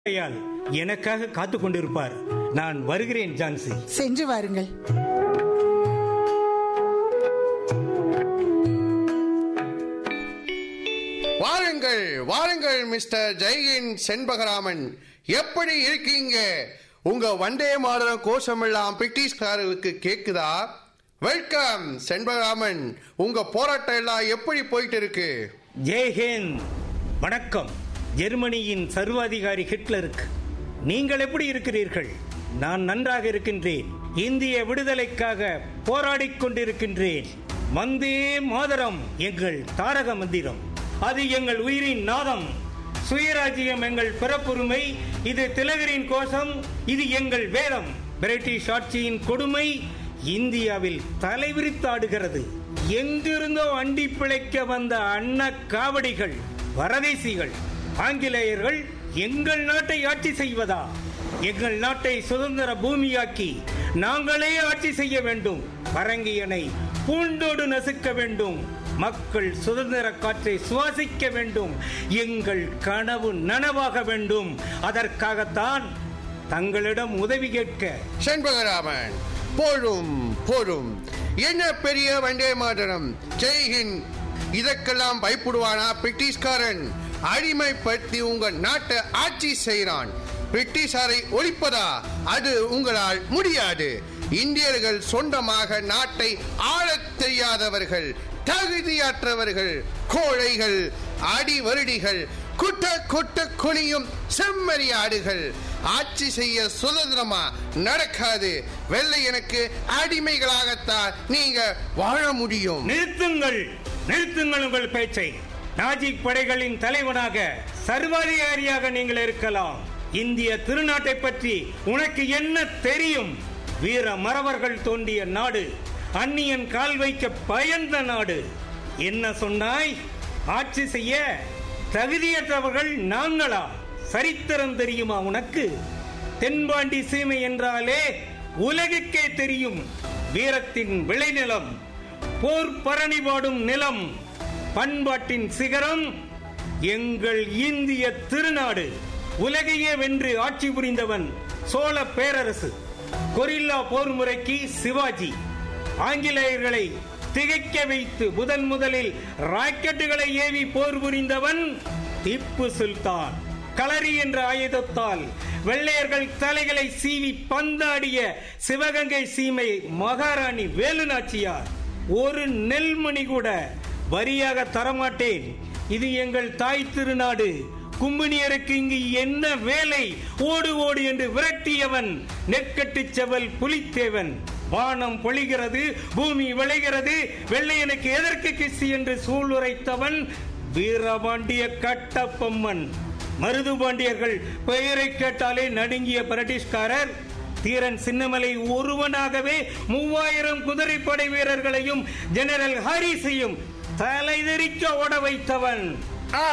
ஆகையால் எனக்காக காத்து கொண்டிருப்பார் நான் வருகிறேன் ஜான்சி சென்று வாருங்கள் வாருங்கள் வாருங்கள் மிஸ்டர் ஜெய்கின் செண்பகராமன் எப்படி இருக்கீங்க உங்க வண்டே மாடலம் கோஷமெல்லாம் பிரிட்டிஷ்காரர்களுக்கு கேக்குதா வெல்கம் செண்பகராமன் உங்க போராட்டம் எல்லாம் எப்படி போயிட்டு இருக்கு ஜெய்ஹிந்த் வணக்கம் ஜெர்மனியின் சர்வாதிகாரி ஹிட்லருக்கு நீங்கள் எப்படி இருக்கிறீர்கள் நான் நன்றாக இருக்கின்றேன் இந்திய விடுதலைக்காக போராடிக் கொண்டிருக்கின்றேன் வந்தே மாதரம் எங்கள் தாரக மந்திரம் அது எங்கள் உயிரின் நாதம் சுயராஜ்யம் எங்கள் பிறப்புரிமை இது திலகரின் கோஷம் இது எங்கள் வேதம் பிரிட்டிஷ் ஆட்சியின் கொடுமை இந்தியாவில் தலைவிரித்தாடுகிறது எங்கிருந்தோ அண்டி பிழைக்க வந்த அன்ன காவடிகள் வரதேசிகள் ஆங்கிலேயர்கள் எங்கள் நாட்டை ஆட்சி செய்வதா எங்கள் நாட்டை சுதந்திர பூமியாக்கி நாங்களே ஆட்சி செய்ய வேண்டும் பரங்கியனை பூண்டோடு நசுக்க வேண்டும் மக்கள் சுதந்திர காற்றை சுவாசிக்க வேண்டும் எங்கள் கனவு நனவாக வேண்டும் அதற்காகத்தான் தங்களிடம் உதவி கேட்க செண்பகராமன் போடும் போடும் என்ன பெரிய வண்டே மாதரம் ஜெய்ஹிந்த் இதற்கெல்லாம் பயப்படுவானா பிரிட்டிஷ்காரன் அடிமைப்படுத்தி உங்க நாட்டை ஆட்சி செய்கிறான் பிரிட்டிஷாரை ஒழிப்பதா அது உங்களால் முடியாது இந்தியர்கள் சொந்தமாக நாட்டை ஆளத் தெரியாதவர்கள் தகுதியற்றவர்கள் கோழைகள் அடிவருடிகள் குட்ட குட்ட குனியும் செம்மறியாடுகள் ஆட்சி செய்ய சுதந்திரமா நடக்காது வெள்ளையனுக்கு அடிமைகளாகத்தான் நீங்க வாழ முடியும் நிறுத்துங்கள் நிறுத்துங்கள் உங்கள் பேச்சை நாஜிக் படைகளின் தலைவனாக சர்வாதிகாரியாக நீங்கள் இருக்கலாம் இந்திய திருநாட்டை பற்றி உனக்கு என்ன தெரியும் வீர மறவர்கள் தோண்டிய நாடு அந்நியன் கால் வைக்க பயந்த நாடு என்ன சொன்னாய் ஆட்சி செய்ய தகுதியற்றவர்கள் நாங்களா சரித்திரம் தெரியுமா உனக்கு தென்பாண்டி சீமை என்றாலே உலகுக்கே தெரியும் வீரத்தின் விளைநிலம் போர் பரணி பாடும் நிலம் பண்பாட்டின் சிகரம் எங்கள் இந்திய திருநாடு உலகையே வென்று ஆட்சி புரிந்தவன் சோழ பேரரசு கொரில்லா போர் முறைக்கு சிவாஜி ஆங்கிலேயர்களை திகைக்க வைத்து முதன் முதலில் ராக்கெட்டுகளை ஏவி போர் புரிந்தவன் திப்பு சுல்தான் களரி என்ற ஆயுதத்தால் வெள்ளையர்கள் தலைகளை சீவி பந்தாடிய சிவகங்கை சீமை மகாராணி வேலுநாச்சியார் ஒரு நெல்மணி கூட வரியாக தரமாட்டேன் இது எங்கள் தாய் திருநாடு கும்பினியருக்கு இங்கு என்ன வேலை ஓடு ஓடு என்று விரட்டியவன் நெற்கட்டு செவல் புலித்தேவன் வானம் பொழிகிறது பூமி விளைகிறது வெள்ளையனுக்கு எதற்கு கிசி என்று சூளுரைத்தவன் வீரபாண்டிய கட்டப்பொம்மன் மருதுபாண்டியர்கள் பெயரை கேட்டாலே நடுங்கிய பிரிட்டிஷ்காரர் தீரன் சின்னமலை ஒருவனாகவே மூவாயிரம் குதிரைப்படை வீரர்களையும் ஜெனரல் ஹாரிஸையும் தலைதெறிக்க ஓட வைத்தவன் ஆ,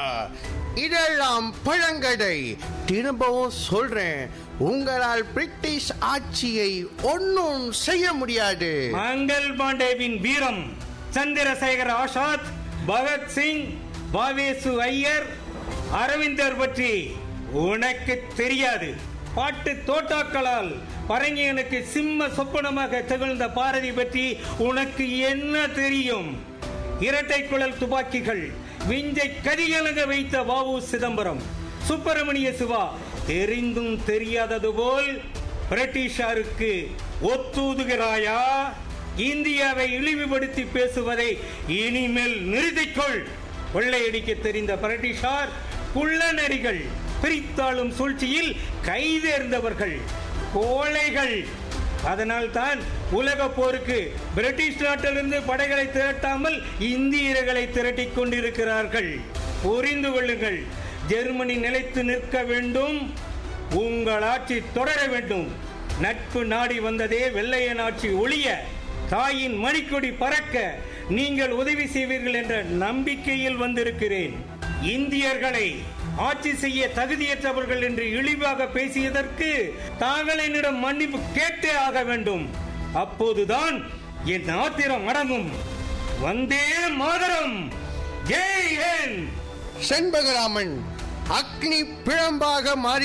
இதெல்லாம் பழங்கடை திரும்பவும் சொல்றேன் உங்களால் பிரிட்டிஷ் ஆட்சியை ஒன்னும் செய்ய முடியாது மங்கள் பாண்டேவின் வீரம் சந்திரசேகர் ஆசாத் பகத்சிங் பாவேசு ஐயர் அரவிந்தர் பற்றி உனக்கு தெரியாது பாட்டு தோட்டாக்களால் பரங்கியனுக்கு சிம்ம சொப்பனமாக திகழ்ந்த பாரதி பற்றி உனக்கு என்ன தெரியும் இரட்டை குழல் துப்பாக்கிகள் விஞ்சை கதிகலங்க வைத்த வாவு சிதம்பரம் சுப்பிரமணிய சிவா தெரிந்தும் தெரியாதது போல் பிரிட்டிஷாருக்கு ஒத்தூதுகிறாயா இந்தியாவை இழிவுபடுத்தி பேசுவதை இனிமேல் நிறுத்திக்கொள் கொள்ளையடிக்க தெரிந்த பிரிட்டிஷார் குள்ளநரிகள் பிரித்தாளும் சூழ்ச்சியில் கைதேர்ந்தவர்கள் கோழைகள் அதனால் தான் உலக போருக்கு பிரிட்டிஷ் நாட்டிலிருந்து படைகளை திரட்டாமல் இந்தியர்களை திரட்டிக் கொண்டிருக்கிறார்கள் புரிந்து கொள்ளுங்கள் ஜெர்மனி நிலைத்து நிற்க வேண்டும் உங்கள் ஆட்சி தொடர வேண்டும் நட்பு நாடி வந்ததே வெள்ளையன் ஆட்சி ஒழிய தாயின் மணிக்கொடி பறக்க நீங்கள் உதவி செய்வீர்கள் என்ற நம்பிக்கையில் வந்திருக்கிறேன் இந்தியர்களை ஆட்சி செய்ய தகுதியற்றவர்கள் என்று இழிவாக பேசியதற்கு தாங்கள் என்னிடம் மன்னிப்பு கேட்டே ஆக வேண்டும் அப்போதுதான் என் ஆத்திரம் அடங்கும் வந்தே மாதரம் ஜெய் ஹிந்த் செண்பகராமன் அக்னி பிழம்பாக மாறி